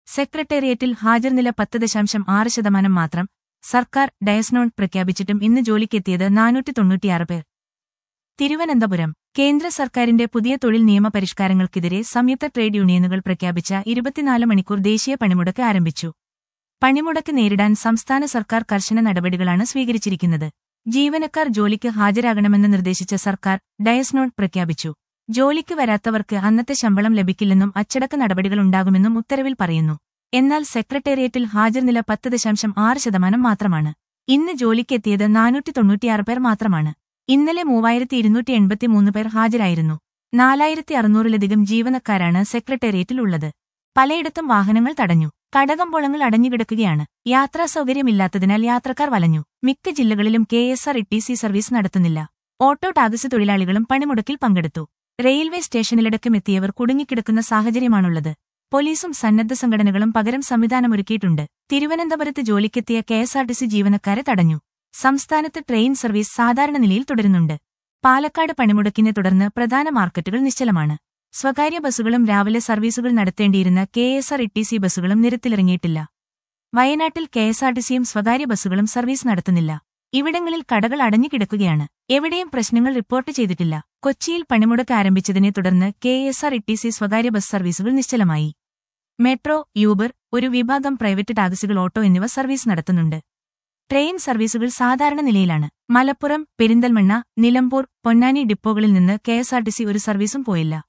സെക്രട്ടേറിയറ്റിൽ ഹാജർ നില പത്ത് ദശാംശം ആറ് ശതമാനം മാത്രം സർക്കാർ ഡയസ്നോൺ പ്രഖ്യാപിച്ചിട്ടും ഇന്ന് ജോലിക്കെത്തിയത് നാനൂറ്റി തൊണ്ണൂറ്റിയാറ് പേർ തിരുവനന്തപുരം കേന്ദ്ര സർക്കാരിന്റെ പുതിയ തൊഴിൽ നിയമ പരിഷ്കാരങ്ങൾക്കെതിരെ സംയുക്ത ട്രേഡ് യൂണിയനുകൾ പ്രഖ്യാപിച്ച ഇരുപത്തിനാല് മണിക്കൂർ ദേശീയ പണിമുടക്ക് ആരംഭിച്ചു പണിമുടക്ക് നേരിടാൻ സംസ്ഥാന സർക്കാർ കർശന നടപടികളാണ് സ്വീകരിച്ചിരിക്കുന്നത് ജീവനക്കാർ ജോലിക്ക് ഹാജരാകണമെന്ന് നിർദ്ദേശിച്ച സർക്കാർ ഡയസ്നോൺ പ്രഖ്യാപിച്ചു ജോലിക്ക് വരാത്തവർക്ക് അന്നത്തെ ശമ്പളം ലഭിക്കില്ലെന്നും അച്ചടക്ക നടപടികളുണ്ടാകുമെന്നും ഉത്തരവിൽ പറയുന്നു എന്നാൽ സെക്രട്ടേറിയറ്റിൽ ഹാജർ നില പത്ത് ദശാംശം ആറ് ശതമാനം മാത്രമാണ് ഇന്ന് ജോലിക്കെത്തിയത് നാനൂറ്റി തൊണ്ണൂറ്റിയാറ് പേർ മാത്രമാണ് ഇന്നലെ മൂവായിരത്തി ഇരുന്നൂറ്റി എൺപത്തിമൂന്ന് പേർ ഹാജരായിരുന്നു നാലായിരത്തി അറുന്നൂറിലധികം ജീവനക്കാരാണ് സെക്രട്ടേറിയറ്റിൽ ഉള്ളത് പലയിടത്തും വാഹനങ്ങൾ തടഞ്ഞു കടകമ്പോളങ്ങൾ അടഞ്ഞുകിടക്കുകയാണ് യാത്രാ സൗകര്യമില്ലാത്തതിനാൽ യാത്രക്കാർ വലഞ്ഞു മിക്ക ജില്ലകളിലും K S R T C service നടത്തുന്നില്ല ഓട്ടോ ടാക്സി തൊഴിലാളികളും പണിമുടക്കിൽ പങ്കെടുത്തു റെയിൽവേ സ്റ്റേഷനിലടക്കം എത്തിയവർ കുടുങ്ങിക്കിടക്കുന്ന സാഹചര്യമാണുള്ളത് പോലീസും സന്നദ്ധ സംഘടനകളും പകരം സംവിധാനമൊരുക്കിയിട്ടുണ്ട് തിരുവനന്തപുരത്ത് ജോലിക്കെത്തിയ കെഎസ്ആർടിസി ജീവനക്കാരെ തടഞ്ഞു സംസ്ഥാനത്ത് ട്രെയിൻ സർവീസ് സാധാരണ നിലയിൽ തുടരുന്നുണ്ട് പാലക്കാട് പണിമുടക്കിനെ തുടർന്ന് പ്രധാന മാർക്കറ്റുകൾ നിശ്ചലമാണ് സ്വകാര്യ ബസ്സുകളും രാവിലെ സർവീസുകൾ നടത്തേണ്ടിയിരുന്ന K S R T C ബസ്സുകളും നിരത്തിലിറങ്ങിയിട്ടില്ല വയനാട്ടിൽ കെ എസ് ആർ ടി സിയും സ്വകാര്യ ബസ്സുകളും സർവീസ് നടത്തുന്നില്ല ഇവിടങ്ങളിൽ കടകൾ അടഞ്ഞുകിടക്കുകയാണ് എവിടെയും പ്രശ്നങ്ങൾ റിപ്പോർട്ട് ചെയ്തിട്ടില്ല കൊച്ചിയിൽ പണിമുടക്ക് ആരംഭിച്ചതിനെ തുടർന്ന് K S R T C സ്വകാര്യ ബസ് സർവീസുകൾ നിശ്ചലമായി മെട്രോ യൂബർ ഒരു വിഭാഗം പ്രൈവറ്റ് ടാക്സികൾ ഓട്ടോ എന്നിവ സർവീസ് നടത്തുന്നുണ്ട് ട്രെയിൻ സർവീസുകൾ സാധാരണ നിലയിലാണ് മലപ്പുറം പെരിന്തൽമണ്ണ നിലമ്പൂർ പൊന്നാനി ഡിപ്പോകളിൽ നിന്ന് കെഎസ്ആർടിസി ഒരു സർവീസും പോയില്ല